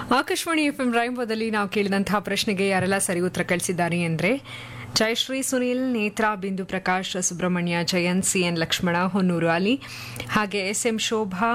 Akashvani F M ರೈಂಬೋದಲ್ಲಿ ನಾವು ಕೇಳಿದಂತಹ ಪ್ರಶ್ನೆಗೆ ಯಾರೆಲ್ಲ ಸರಿ ಉತ್ತರ ಕಳಿಸಿದ್ದಾರೆ ಅಂದರೆ ಜಯಶ್ರೀ ಸುನೀಲ್ ನೇತ್ರಾ ಬಿಂದು ಪ್ರಕಾಶ್ ಸುಬ್ರಹ್ಮಣ್ಯ ಜಯಂತ್ ಸಿ ಎನ್ ಲಕ್ಷ್ಮಣ ಹೊನ್ನೂರು ಅಲಿ ಹಾಗೆ S M Shobha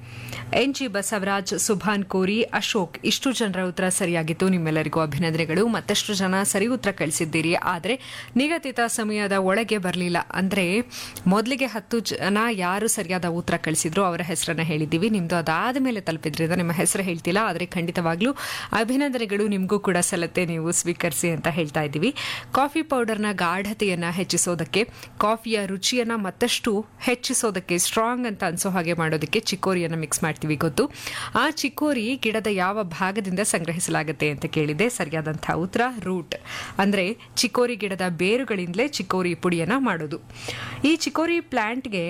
N G Basavaraj Subhan Kori Ashok ಇಷ್ಟು ಜನರ ಉತ್ತರ ಸರಿಯಾಗಿತ್ತು ನಿಮ್ಮೆಲ್ಲರಿಗೂ ಅಭಿನಂದನೆಗಳು ಮತ್ತಷ್ಟು ಜನ ಸರಿ ಉತ್ತರ ಕಳಿಸಿದ್ದೀರಿ ಆದರೆ ನಿಗದಿತ ಸಮಯದ ಒಳಗೆ ಬರಲಿಲ್ಲ ಅಂದರೆ ಮೊದಲಿಗೆ ಹತ್ತು ಜನ ಯಾರು ಸರಿಯಾದ ಉತ್ತರ ಕಳಿಸಿದ್ರು ಅವರ ಹೆಸರನ್ನ ಹೇಳಿದ್ದೀವಿ ನಿಮ್ದು ಅದಾದ ಮೇಲೆ ತಲುಪಿದ್ರಿಂದ ನಿಮ್ಮ ಹೆಸರು ಹೇಳ್ತಿಲ್ಲ ಆದರೆ ಖಂಡಿತವಾಗ್ಲೂ ಅಭಿನಂದನೆಗಳು ನಿಮಗೂ ಕೂಡ ಸಲ್ಲತ್ತೆ ನೀವು ಸ್ವೀಕರಿಸಿ ಅಂತ ಹೇಳ್ತಾ ಇದ್ದೀವಿ ಕಾಫಿ ಪೌಡರ್ನ ಗಾಢತೆಯನ್ನ ಹೆಚ್ಚಿಸೋದಕ್ಕೆ ಕಾಫಿಯ ರುಚಿಯನ್ನ ಮತ್ತಷ್ಟು ಹೆಚ್ಚಿಸೋದಕ್ಕೆ ಸ್ಟ್ರಾಂಗ್ ಅಂತ ಅನ್ಸೋ ಹಾಗೆ ಮಾಡೋದಕ್ಕೆ ಚಿಕ್ಕೋರಿಯನ್ನ ಮಿಕ್ಸ್ ಮಾಡ್ತೀವಿ ಗೊತ್ತು ಆ ಚಿಕ್ಕೋರಿ ಗಿಡದ ಯಾವ ಭಾಗದಿಂದ ಸಂಗ್ರಹಿಸಲಾಗುತ್ತೆ ಅಂತ ಕೇಳಿದೆ ಸರಿಯಾದಂತಹ ಉತ್ತರ ರೂಟ್ ಅಂದ್ರೆ ಚಿಕ್ಕೋರಿ ಗಿಡದ ಬೇರುಗಳಿಂದಲೇ ಚಿಕ್ಕೋರಿ ಪುಡಿಯನ್ನ ಮಾಡೋದು ಈ ಚಿಕ್ಕೋರಿ ಪ್ಲಾಂಟ್ಗೆ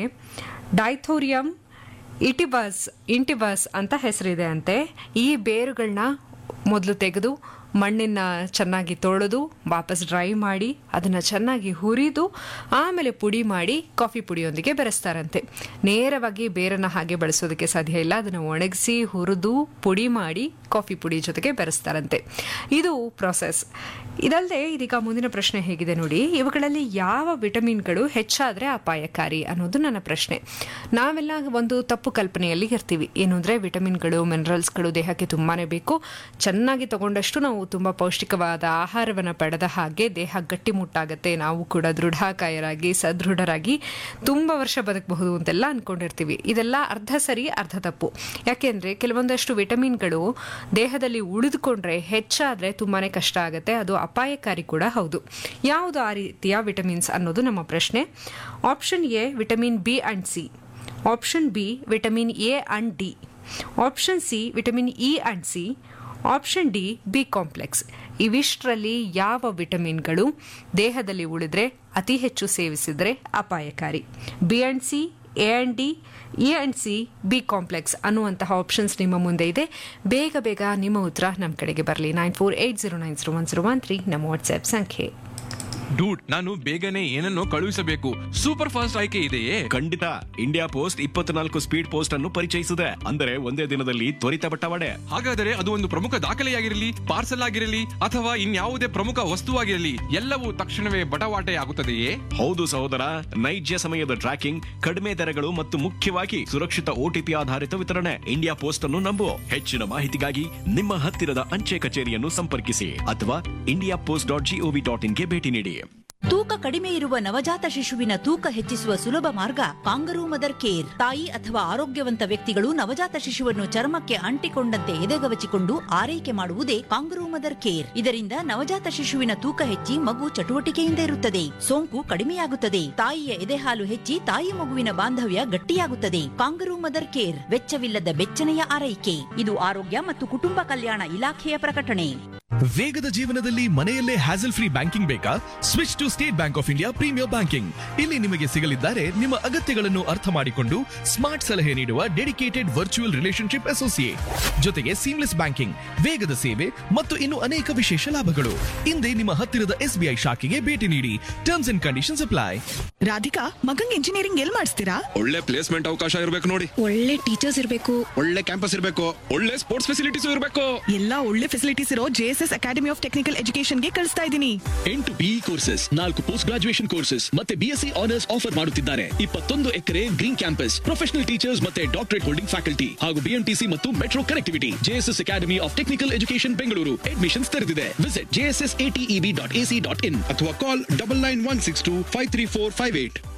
ಡೈಥೋರಿಯಂ ಇಟಿಬಸ್ ಇಂಟಿಬಸ್ ಅಂತ ಹೆಸರಿದೆ ಅಂತೆ ಈ ಬೇರುಗಳನ್ನ ಮೊದಲು ತೆಗೆದು ಮಣ್ಣನ್ನ ಚೆನ್ನಾಗಿ ತೊಳೆದು ವಾಪಸ್ ಡ್ರೈ ಮಾಡಿ ಅದನ್ನು ಚೆನ್ನಾಗಿ ಹುರಿದು ಆಮೇಲೆ ಪುಡಿ ಮಾಡಿ ಕಾಫಿ ಪುಡಿಯೊಂದಿಗೆ ಬೆರೆಸ್ತಾರಂತೆ ನೇರವಾಗಿ ಬೇರನ್ನು ಹಾಗೆ ಬಳಸೋದಕ್ಕೆ ಸಾಧ್ಯ ಇಲ್ಲ ಅದನ್ನು ಒಣಗಿಸಿ ಹುರಿದು ಪುಡಿ ಮಾಡಿ ಕಾಫಿ ಪುಡಿ ಜೊತೆಗೆ ಬೆರೆಸ್ತಾರಂತೆ ಇದು ಪ್ರಾಸೆಸ್ ಇದಲ್ಲದೆ ಇದೀಗ ಮುಂದಿನ ಪ್ರಶ್ನೆ ಹೇಗಿದೆ ನೋಡಿ ಇವುಗಳಲ್ಲಿ ಯಾವ ವಿಟಮಿನ್ಗಳು ಹೆಚ್ಚಾದರೆ ಅಪಾಯಕಾರಿ ಅನ್ನೋದು ನನ್ನ ಪ್ರಶ್ನೆ ನಾವೆಲ್ಲ ಒಂದು ತಪ್ಪು ಕಲ್ಪನೆಯಲ್ಲಿ ಇರ್ತೀವಿ ಏನು ಅಂದರೆ ವಿಟಮಿನ್ಗಳು ಮಿನರಲ್ಸ್ಗಳು ದೇಹಕ್ಕೆ ತುಂಬಾನೇ ಬೇಕು ಚೆನ್ನಾಗಿ ತಗೊಂಡಷ್ಟು ನಾವು ತುಂಬ ಪೌಷ್ಟಿಕವಾದ ಆಹಾರವನ್ನು ಪಡೆದ ಹಾಗೆ ದೇಹ ಗಟ್ಟಿಮುಟ್ಟಾಗತ್ತೆ ನಾವು ಕೂಡ ದೃಢಕಾಯರಾಗಿ ಸದೃಢರಾಗಿ ತುಂಬ ವರ್ಷ ಬದುಕಬಹುದು ಅಂತೆಲ್ಲ ಅನ್ಕೊಂಡಿರ್ತೀವಿ ಇದೆಲ್ಲ ಅರ್ಧ ಸರಿ ಅರ್ಧ ತಪ್ಪು ಯಾಕೆಂದ್ರೆ ಕೆಲವೊಂದಷ್ಟು ವಿಟಮಿನ್ಗಳು ದೇಹದಲ್ಲಿ ಉಳಿದುಕೊಂಡ್ರೆ ಹೆಚ್ಚಾದ್ರೆ ತುಂಬಾನೇ ಕಷ್ಟ ಆಗುತ್ತೆ ಅದು ಅಪಾಯಕಾರಿ ಕೂಡ ಹೌದು ಯಾವುದು ಆ ರೀತಿಯ ವಿಟಮಿನ್ಸ್ ಅನ್ನೋದು ನಮ್ಮ ಪ್ರಶ್ನೆ option A vitamin B and C option B vitamin A and D option C vitamin E and C option D B complex ಇವಿಷ್ಟರಲ್ಲಿ ಯಾವ ವಿಟಮಿನ್ಗಳು ದೇಹದಲ್ಲಿ ಉಳಿದ್ರೆ ಅತಿ ಹೆಚ್ಚು ಸೇವಿಸಿದ್ರೆ ಅಪಾಯಕಾರಿ B and C A and D E and C B complex ಅನ್ನುವಂತಹ ಆಪ್ಷನ್ಸ್ ನಿಮ್ಮ ಮುಂದೆ ಇದೆ ಬೇಗ ಬೇಗ ನಿಮ್ಮ ಉತ್ತರ ನಮ್ಮ ಕಡೆಗೆ ಬರಲಿ nine four eight zero nine zero one zero one three ನಮ್ಮ ವಾಟ್ಸ್ಆಪ್ ಸಂಖ್ಯೆ ಡೂಡ್ ನಾನು ಬೇಗನೆ ಏನನ್ನೋ ಕಳುಹಿಸಬೇಕು ಸೂಪರ್ ಫಾಸ್ಟ್ ಆಯ್ಕೆ ಇದೆಯೇ ಖಂಡಿತ ಇಂಡಿಯಾ ಪೋಸ್ಟ್ ಇಪ್ಪತ್ನಾಲ್ಕು ಸ್ಪೀಡ್ ಪೋಸ್ಟ್ ಅನ್ನು ಪರಿಚಯಿಸಿದೆ ಅಂದರೆ ಒಂದೇ ದಿನದಲ್ಲಿ ತ್ವರಿತ ಬಟ್ಟವಾಡೆ ಹಾಗಾದರೆ ಅದು ಒಂದು ಪ್ರಮುಖ ದಾಖಲೆಯಾಗಿರಲಿ ಪಾರ್ಸಲ್ ಆಗಿರಲಿ ಅಥವಾ ಇನ್ಯಾವುದೇ ಪ್ರಮುಖ ವಸ್ತುವಾಗಿರಲಿ ಎಲ್ಲವೂ ತಕ್ಷಣವೇ ಬಟವಾಟೆ ಆಗುತ್ತದೆಯೇ ಹೌದು ಸಹೋದರ ನೈಜ ಸಮಯದ ಟ್ರ್ಯಾಕಿಂಗ್ ಕಡಿಮೆ ದರಗಳು ಮತ್ತು ಮುಖ್ಯವಾಗಿ ಸುರಕ್ಷಿತ ಓಟಿಪಿ ಆಧಾರಿತ ವಿತರಣೆ ಇಂಡಿಯಾ ಪೋಸ್ಟ್ ಅನ್ನು ನಂಬು ಹೆಚ್ಚಿನ ಮಾಹಿತಿಗಾಗಿ ನಿಮ್ಮ ಹತ್ತಿರದ ಅಂಚೆ ಕಚೇರಿಯನ್ನು ಸಂಪರ್ಕಿಸಿ ಅಥವಾ India post dot GOV dot ಇನ್ಗೆ ಭೇಟಿ ನೀಡಿ ತೂಕ ಕಡಿಮೆ ಇರುವ ನವಜಾತ ಶಿಶುವಿನ ತೂಕ ಹೆಚ್ಚಿಸುವ ಸುಲಭ ಮಾರ್ಗ ಕಾಂಗರೂ ಮದರ್ ಕೇರ್ ತಾಯಿ ಅಥವಾ ಆರೋಗ್ಯವಂತ ವ್ಯಕ್ತಿಗಳು ನವಜಾತ ಶಿಶುವನ್ನು ಚರ್ಮಕ್ಕೆ ಅಂಟಿಕೊಂಡಂತೆ ಎದೆಗವಚಿಕೊಂಡು ಆರೈಕೆ ಮಾಡುವುದೇ ಕಾಂಗರೂ ಮದರ್ ಕೇರ್ ಇದರಿಂದ ನವಜಾತ ಶಿಶುವಿನ ತೂಕ ಹೆಚ್ಚಿ ಮಗು ಚಟುವಟಿಕೆಯಿಂದ ಇರುತ್ತದೆ ಸೋಂಕು ಕಡಿಮೆಯಾಗುತ್ತದೆ ತಾಯಿಯ ಎದೆಹಾಲು ಹೆಚ್ಚಿ ತಾಯಿ ಮಗುವಿನ ಬಾಂಧವ್ಯ ಗಟ್ಟಿಯಾಗುತ್ತದೆ ಕಾಂಗರೂ ಮದರ್ ಕೇರ್ ವೆಚ್ಚವಿಲ್ಲದ ಬೆಚ್ಚನೆಯ ಆರೈಕೆ ಇದು ಆರೋಗ್ಯ ಮತ್ತು ಕುಟುಂಬ ಕಲ್ಯಾಣ ಇಲಾಖೆಯ ಪ್ರಕಟಣೆ ವೇಗದ ಜೀವನದಲ್ಲಿ ಮನೆಯಲ್ಲೇ ಹ್ಯಾಸಲ್ ಫ್ರೀ ಬ್ಯಾಂಕಿಂಗ್ ಬೇಕಾ switch to State Bank of India premier banking ಇಲ್ಲಿ ನಿಮಗೆ ಸಿಗಲಿದ್ದಾರೆ ನಿಮ್ಮ ಅಗತ್ಯಗಳನ್ನು ಅರ್ಥ ಮಾಡಿಕೊಂಡು ಸ್ಮಾರ್ಟ್ ಸಲಹೆ ನೀಡುವ ಡೆಡಿಕೇಟೆಡ್ ವರ್ಚುವಲ್ ರಿಲೇಶನ್ಶಿಪ್ ಅಸೋಸಿಯೇಟ್ ಜೊತೆಗೆ ಸೀಮ್ಲೆಸ್ ಬ್ಯಾಂಕಿಂಗ್ ವೇಗದ ಸೇವೆ ಮತ್ತು ಇನ್ನು ಅನೇಕ ವಿಶೇಷ ಲಾಭಗಳು ಹಿಂದೆ ನಿಮ್ಮ ಹತ್ತಿರದ ಎಸ್ಬಿಐ ಶಾಖೆಗೆ ಭೇಟಿ ನೀಡಿ terms and conditions apply Radhika ಮಗಂಗ್ ಇಂಜಿನಿಯರಿಂಗ್ ಎಲ್ ಮಾಡಿಸ್ತೀರಾ ಒಳ್ಳೆ ಪ್ಲೇಸ್ಮೆಂಟ್ ಅವಕಾಶ ಇರಬೇಕು ನೋಡಿ ಒಳ್ಳೆ ಟೀಚರ್ಸ್ ಇರಬೇಕು ಒಳ್ಳೆ ಕ್ಯಾಂಪಸ್ ಇರಬೇಕು ಒಳ್ಳೆ ಸ್ಪೋರ್ಟ್ಸ್ ಫೆಸಿಲಿಟೀಸ್ ಇರಬೇಕು ಎಲ್ಲಾ ಒಳ್ಳೆ ಫೆಸಿಲಿಟೀಸ್ ಇರೋ ಜೆಎಸ್ಎಸ್ ಅಕಾಡೆಮಿ ಆಫ್ ಟೆಕ್ನಿಕಲ್ ಎಜುಕೇಶನ್ಗೆ ಕಳಿಸ್ತಾ ಇದ್ದೀನಿ ಎಂಟು ಬಿಇ ಕೋರ್ಸಸ್ ನಾಲ್ಕು ಪೋಸ್ಟ್ ಗ್ರಾಜುಯೇಷನ್ ಕೋರ್ಸಸ್ ಮತ್ತೆ ಬಿಎಸ್ಸಿ ಆನರ್ಸ್ ಆಫರ್ ಮಾಡುತ್ತಿದ್ದಾರೆ ಇಪ್ಪತ್ತೊಂದು acre green campus professional teachers ಮತ್ತೆ ಡಾಕ್ಟರೇಟ್ ಹೋಲ್ಡಿಂಗ್ ಫ್ಯಾಕಲ್ಟಿ ಹಾಗೂ ಬಿಎಂಟಿಸಿ ಮತ್ತು metro connectivity JSS academy of technical education Bengaluru admissions ತೆರೆದಿದೆ visit JSS ATEB dot AC dot in ಅಥವಾ call double nine one six two five three four five eight